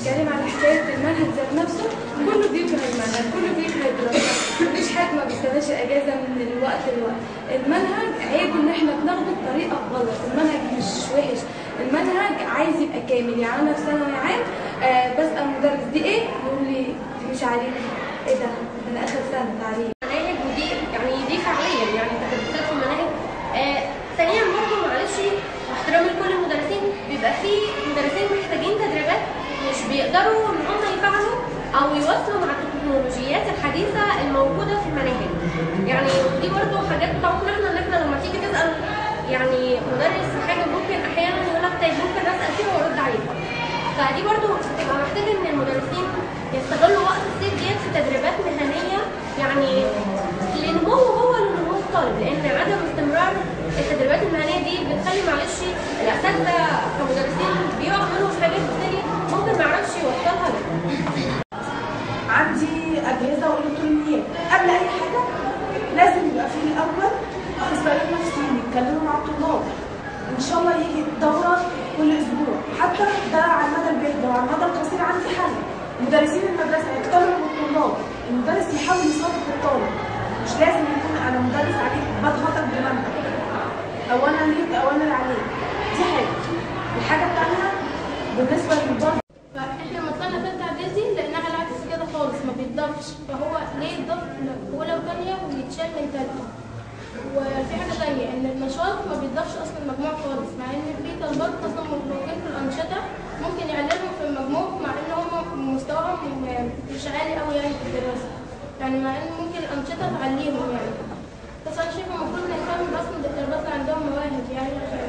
بنتكلم على حكايه المنهج ذات نفسه كله بيكره المنهج كله بيكره الدراسه مفيش حد ما بيستناش الاجازه من الوقت للوقت المنهج عيب ان احنا بناخده بطريقه غلط المنهج مش وحش المنهج عايز يبقى كامل يعني انا في ثانوي عام آه بسال المدرس دي ايه يقول لي دي مش عليك ايه ده انا اخر سنه تعليم مناهج ودي يعني دي فعليا يعني تكدسات في المناهج آه ثانيا برضه معلش واحترامي لكل المدرسين بيبقى في مدرسين محتاجين تدريبات مش بيقدروا ان هم يفعلوا او يواصلوا مع التكنولوجيات الحديثه الموجوده في المناهج يعني دي برضه حاجات بتعوقنا احنا ان احنا لما تيجي تسال يعني مدرس حاجه ممكن احيانا يقول لك طيب ممكن اسال فيها وارد عليك فدي برضه بتبقى محتاجه ان المدرسين يستغلوا وقت الصيف ديت في تدريبات مهنيه يعني لنمو هو لنمو الطالب لان عدم استمرار التدريبات المهنيه دي بتخلي معلش الاساتذه كمدرسين بيقعوا منهم حاجات كتير ممكن ما يعرفش يوصلها لهم عندي اجهزه والكترونيات قبل اي حاجه لازم يبقى في الاول اخصائيين نفسيين يتكلموا مع الطلاب ان شاء الله يجي دوره كل اسبوع حتى ده على المدى البعيد لو على المدى القصير عندي حل مدرسين المدرسه يقتربوا بالطلاب المدرس يحاول يصادق الطالب مش لازم يكون انا مدرس عليك بضغطك بمنهج او انا ليك او انا اللي عليك دي حاجه الحاجه الثانيه بالنسبه للبرد فاحنا لما طلعنا تالتة اعدادي لقيناها على العكس كده خالص ما بيتضافش فهو ليه يتضاف في اولى وثانيه ويتشال من تالتة وفي حاجه تانية ان النشاط ما بيتضافش اصلا المجموع خالص مع ان في طلبات اصلا متفوقين في الانشطه ممكن يعلموا في المجموع مع ان هم مستواهم مش عالي قوي يعني في الدراسه يعني مع ان ممكن الانشطه تعليهم يعني بس انا شايفه المفروض نهتم اصلا بالطلبات اللي عندهم مواهب يعني عشان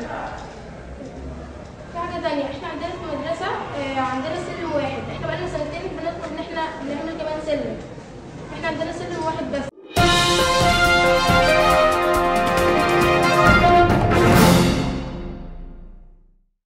في حاجة تانية احنا عندنا في المدرسة آه، عندنا سلم واحد احنا بقالنا سنتين بنطلب ان احنا نعمل كمان سلم احنا عندنا سلم واحد بس